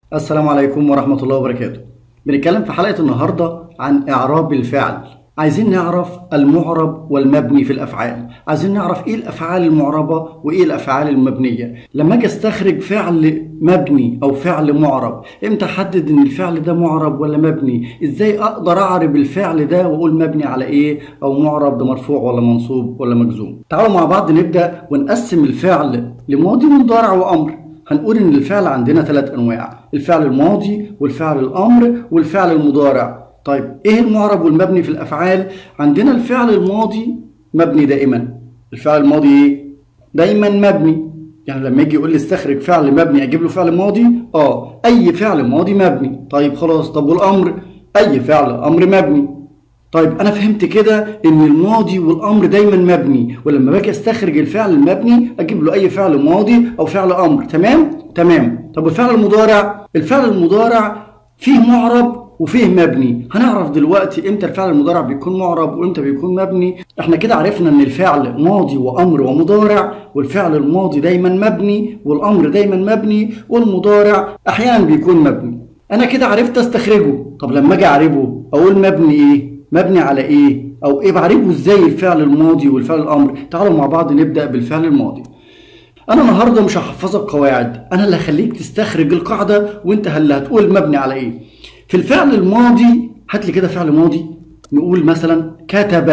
السلام عليكم ورحمة الله وبركاته بنتكلم في حلقة النهاردة عن إعراب الفعل عايزين نعرف المعرب والمبني في الأفعال عايزين نعرف إيه الأفعال المعربة وإيه الأفعال المبنية لما أجي أستخرج فعل مبني أو فعل معرب إمتى أحدد إن الفعل ده معرب ولا مبني إزاي أقدر أعرب الفعل ده وأقول مبني على إيه أو معرب ده مرفوع ولا منصوب ولا مجزوم تعالوا مع بعض نبدأ ونقسم الفعل لماضي ومضارع وأمر هنقول ان الفعل عندنا ثلاث انواع الفعل الماضي والفعل الامر والفعل المضارع طيب ايه المعرب والمبني في الافعال عندنا الفعل الماضي مبني دائما الفعل الماضي ايه دايما مبني يعني لما يجي يقول لي استخرج فعل مبني اجيب له فعل ماضي اه اي فعل ماضي مبني طيب خلاص طب والامر اي فعل امر مبني طيب انا فهمت كده ان الماضي والامر دايما مبني ولما باجي استخرج الفعل المبني اجيب له اي فعل ماضي او فعل امر تمام تمام طب والفعل المضارع الفعل المضارع فيه معرب وفيه مبني هنعرف دلوقتي امتى الفعل المضارع بيكون معرب وامتى بيكون مبني احنا كده عرفنا ان الفعل ماضي وامر ومضارع والفعل الماضي دايما مبني والامر دايما مبني والمضارع احيانا بيكون مبني انا كده عرفت استخرجه طب لما اجي اعربه اقول مبني ايه مبني على ايه او ايه بعرفه ازاي الفعل الماضي والفعل الامر تعالوا مع بعض نبدا بالفعل الماضي انا النهارده مش هحفظك قواعد انا اللي هخليك تستخرج القاعده وانت اللي هتقول مبني على ايه في الفعل الماضي هات لي كده فعل ماضي نقول مثلا كتب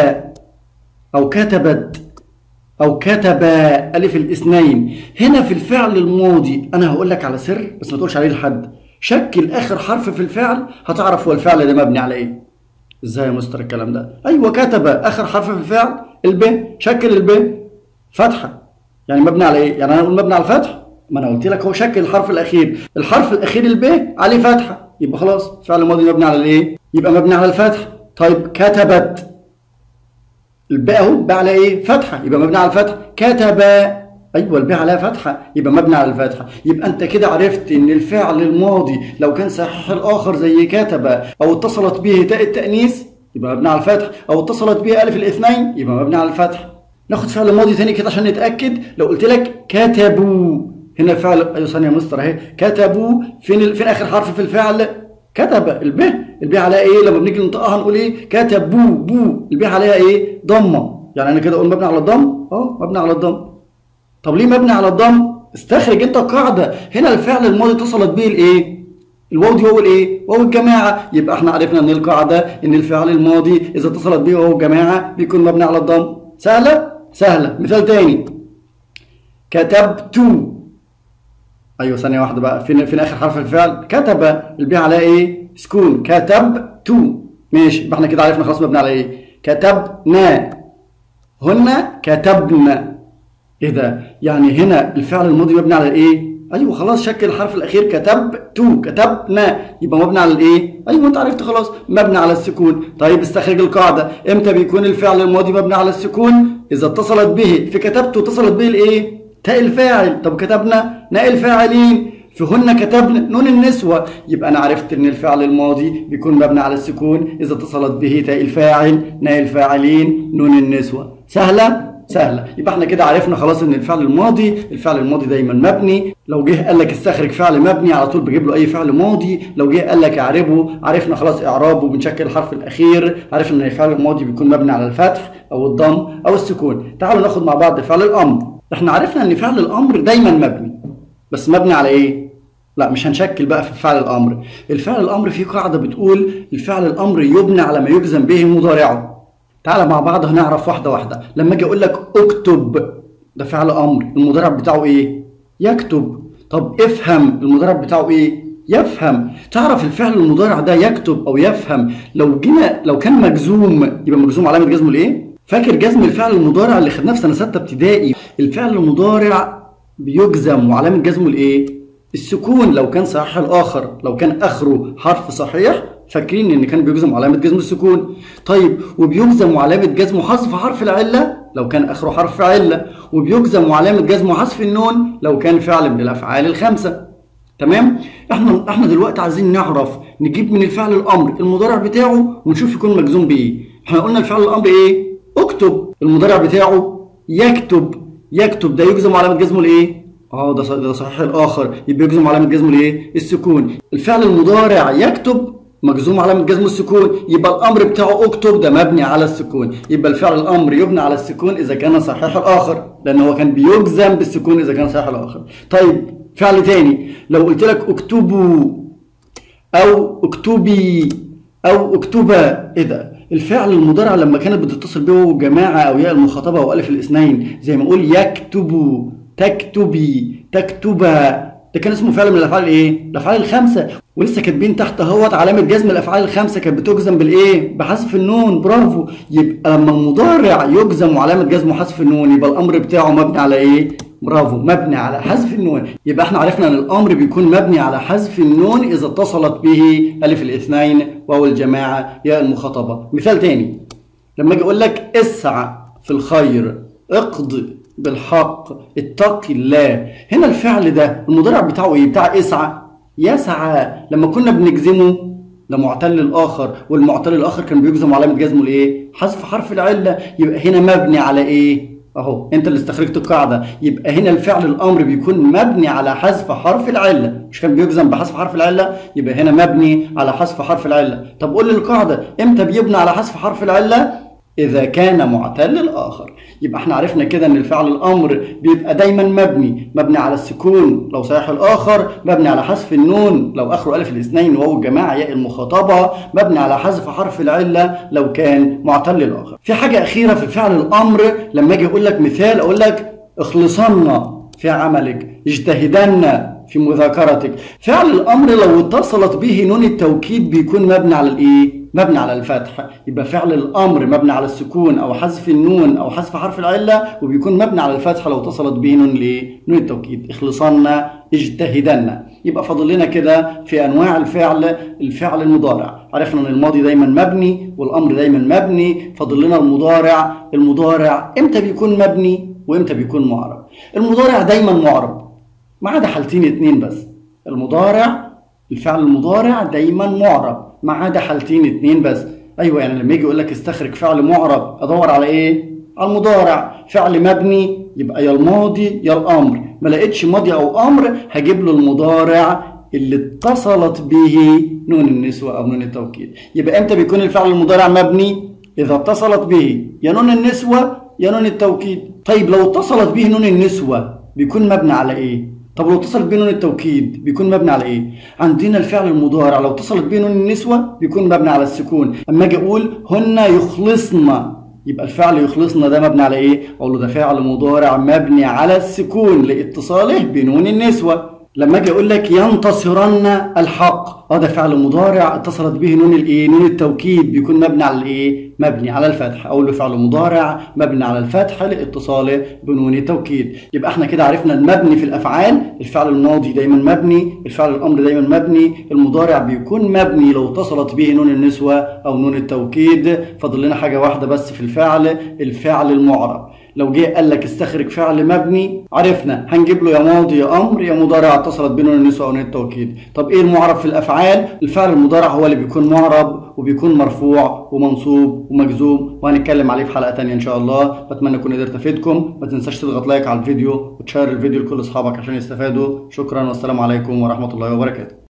او كتبت او كتب الف الاثنين هنا في الفعل الماضي انا هقول لك على سر بس ما تقولش عليه لحد شكل اخر حرف في الفعل هتعرف هو الفعل ده مبني على ايه ازاي يا مستر الكلام ده ايوه كتب اخر حرف في الفعل الب شكل الب فتحه يعني مبني على ايه يعني انا اقول مبني على الفتح ما انا قلت لك هو شكل الحرف الاخير الحرف الاخير الب عليه فتحه يبقى خلاص فعل ماضي مبني على الايه يبقى مبني على الفتح طيب كتبت الباء اهو باء على ايه فتحه يبقى مبني على الفتح كتب ايوه الباء عليها فتحه يبقى مبني على الفتحه يبقى انت كده عرفت ان الفعل الماضي لو كان صحيح الاخر زي كتب او اتصلت به تاء التانيث يبقى مبني على الفتح او اتصلت به الف الاثنين يبقى مبني على الفتح ناخد فعل ماضي ثاني كده عشان نتاكد لو قلت لك كتبوا هنا الفعل ايوه ثانيه يا مستر اهي كتبوا فين ال... فين اخر حرف في الفعل كتب الب الب عليها ايه لما بنيجي ننطقها نقول ايه كتبوا بو الب عليها ايه ضمه يعني انا كده اقول مبني على الضم اه مبني على الضم طب ليه مبني على الضم استخرج انت القاعده هنا الفعل الماضي اتصلت به الايه الواو دي واو الايه واو الجماعه يبقى احنا عرفنا ان القاعده ان الفعل الماضي اذا اتصلت به واو الجماعه بيكون مبني على الضم سهله سهله مثال تاني كتبت ايوه ثانيه واحده بقى فين فين اخر حرف الفعل كتب البي على ايه سكون كتبت ماشي يبقى احنا كده عرفنا خلاص مبني على ايه كتبنا هن كتبنا ايه ده يعني هنا الفعل الماضي مبني على ايه ايوه خلاص شكل الحرف الاخير كتبت كتبنا يبقى مبني على الايه ايوه انت عرفت خلاص مبني على السكون طيب استخرج القاعده امتى بيكون الفعل الماضي مبني على السكون اذا اتصلت به في كتبت اتصلت به الايه تاء الفاعل طب كتبنا ناء الفاعلين فهن كتبنا نون النسوة يبقى أنا عرفت إن الفعل الماضي بيكون مبني على السكون إذا اتصلت به تاء الفاعل ناء الفاعلين نون النسوة سهلة؟ سهلة يبقى احنا كده عرفنا خلاص ان الفعل الماضي الفعل الماضي دايما مبني لو جه قال لك استخرج فعل مبني على طول بجيب له اي فعل ماضي لو جه قال لك اعربه عرفنا خلاص اعرابه بنشكل الحرف الاخير عرفنا ان الفعل الماضي بيكون مبني على الفتح او الضم او السكون تعالوا ناخد مع بعض فعل الامر احنا عرفنا ان فعل الامر دايما مبني بس مبني على ايه لا مش هنشكل بقى في فعل الامر الفعل الامر فيه قاعده بتقول الفعل الامر يبنى على ما يجزم به مضارعه تعالى مع بعض هنعرف واحده واحده لما اجي اقول لك اكتب ده فعل امر المضارع بتاعه ايه يكتب طب افهم المضارع بتاعه ايه يفهم تعرف الفعل المضارع ده يكتب او يفهم لو جينا لو كان مجزوم يبقى مجزوم علامه جزمه الايه فاكر جزم الفعل المضارع اللي خدناه في سنه سته ابتدائي الفعل المضارع بيجزم وعلامه جزمه الايه السكون لو كان صحيح الاخر لو كان اخره حرف صحيح فاكرين ان كان بيجزم علامه جزم السكون طيب وبيجزم علامه جزم حذف حرف العله لو كان اخره حرف عله وبيجزم علامه جزم حذف النون لو كان فعل من الافعال الخمسه تمام احنا احنا دلوقتي عايزين نعرف نجيب من الفعل الامر المضارع بتاعه ونشوف يكون مجزوم بايه احنا قلنا الفعل الامر ايه اكتب المضارع بتاعه يكتب يكتب ده يجزم علامه جزمه الايه اه ده ص- ده صحيح الاخر يبقى يجزم علامه جزمه الايه السكون الفعل المضارع يكتب مجزوم علامه جزمه السكون يبقى الامر بتاعه اكتب ده مبني على السكون يبقى الفعل الامر يبنى على السكون اذا كان صحيح الاخر لان هو كان بيجزم بالسكون اذا كان صحيح الاخر طيب فعل تاني لو قلت لك اكتبوا او اكتبي او اكتبا ايه ده الفعل المضارع لما كانت بتتصل به جماعه او ياء المخاطبه او الف الاثنين زي ما اقول يكتب تكتبي تكتبا ده كان اسمه فعل من الافعال الايه الافعال الخمسه ولسه كاتبين تحت اهوت علامه جزم الافعال الخمسه كانت بتجزم بالايه بحذف النون برافو يبقى لما المضارع يجزم وعلامه جزمه حذف النون يبقى الامر بتاعه مبني على ايه برافو مبني على حذف النون يبقى احنا عرفنا ان الامر بيكون مبني على حذف النون اذا اتصلت به الف الاثنين واو الجماعه ياء المخاطبه مثال تاني لما اجي اقول لك اسعى في الخير اقض بالحق اتق الله هنا الفعل ده المضارع بتاعه ايه بتاع اسعى يسعى لما كنا بنجزمه ده معتل الاخر والمعتل الاخر كان بيجزم علامه جزمه الايه حذف حرف العله يبقى هنا مبني على ايه اهو انت اللي استخرجت القاعده يبقى هنا الفعل الامر بيكون مبني على حذف حرف العله مش كان بيجزم بحذف حرف العله يبقى هنا مبني على حذف حرف العله طب قول لي القاعده امتى بيبنى على حذف حرف العله إذا كان معتل الآخر يبقى احنا عرفنا كده إن الفعل الأمر بيبقى دايما مبني مبني على السكون لو صحيح الآخر مبني على حذف النون لو آخره ألف الاثنين وهو الجماعة ياء المخاطبة مبني على حذف حرف العلة لو كان معتل الآخر في حاجة أخيرة في فعل الأمر لما أجي أقول لك مثال أقول لك اخلصن في عملك اجتهدن في مذاكرتك فعل الامر لو اتصلت به نون التوكيد بيكون مبني على الايه مبني على الفتح يبقى فعل الامر مبني على السكون او حذف النون او حذف حرف العله وبيكون مبني على الفتح لو اتصلت به نون الايه نون التوكيد اخلصن اجتهدن يبقى فاضل لنا كده في انواع الفعل الفعل المضارع عرفنا ان الماضي دايما مبني والامر دايما مبني فاضل لنا المضارع المضارع امتى بيكون مبني وامتى بيكون معرب المضارع دايما معرب ما عدا حالتين اتنين بس المضارع الفعل المضارع دايما معرب ما عدا حالتين اتنين بس ايوه يعني لما يجي يقول لك استخرج فعل معرب ادور على ايه على المضارع فعل مبني يبقى يا الماضي يا الامر ما لقيتش ماضي او امر هجيب له المضارع اللي اتصلت به نون النسوة أو نون التوكيد يبقى إمتى بيكون الفعل المضارع مبني إذا اتصلت به يا نون النسوة يا نون التوكيد طيب لو اتصلت به نون النسوة بيكون مبني على إيه طب لو اتصلت به نون التوكيد بيكون مبني على ايه عندنا الفعل المضارع لو اتصلت به نون النسوة بيكون مبني على السكون اما اجي اقول هن يخلصن يبقى الفعل يخلصن ده مبني على ايه اقول له ده فعل مضارع مبني على السكون لاتصاله بنون النسوة لما اجي اقول لك ينتصرن الحق اه ده فعل مضارع اتصلت به نون الايه نون التوكيد بيكون مبني على الايه مبني على الفتح اقول له فعل مضارع مبني على الفتح لاتصاله بنون التوكيد يبقى احنا كده عرفنا المبني في الافعال الفعل الماضي دايما مبني الفعل الامر دايما مبني المضارع بيكون مبني لو اتصلت به نون النسوه او نون التوكيد فاضل لنا حاجه واحده بس في الفعل الفعل المعرب لو جه قال لك استخرج فعل مبني عرفنا هنجيب له يا ماضي يا امر يا مضارع اتصلت بينه النسوة او نون التوكيد طب ايه المعرب في الافعال الفعل المضارع هو اللي بيكون معرب وبيكون مرفوع ومنصوب ومجزوم وهنتكلم عليه في حلقه تانية ان شاء الله بتمنى اكون قدرت افيدكم ما تنساش تضغط لايك على الفيديو وتشير الفيديو لكل اصحابك عشان يستفادوا شكرا والسلام عليكم ورحمه الله وبركاته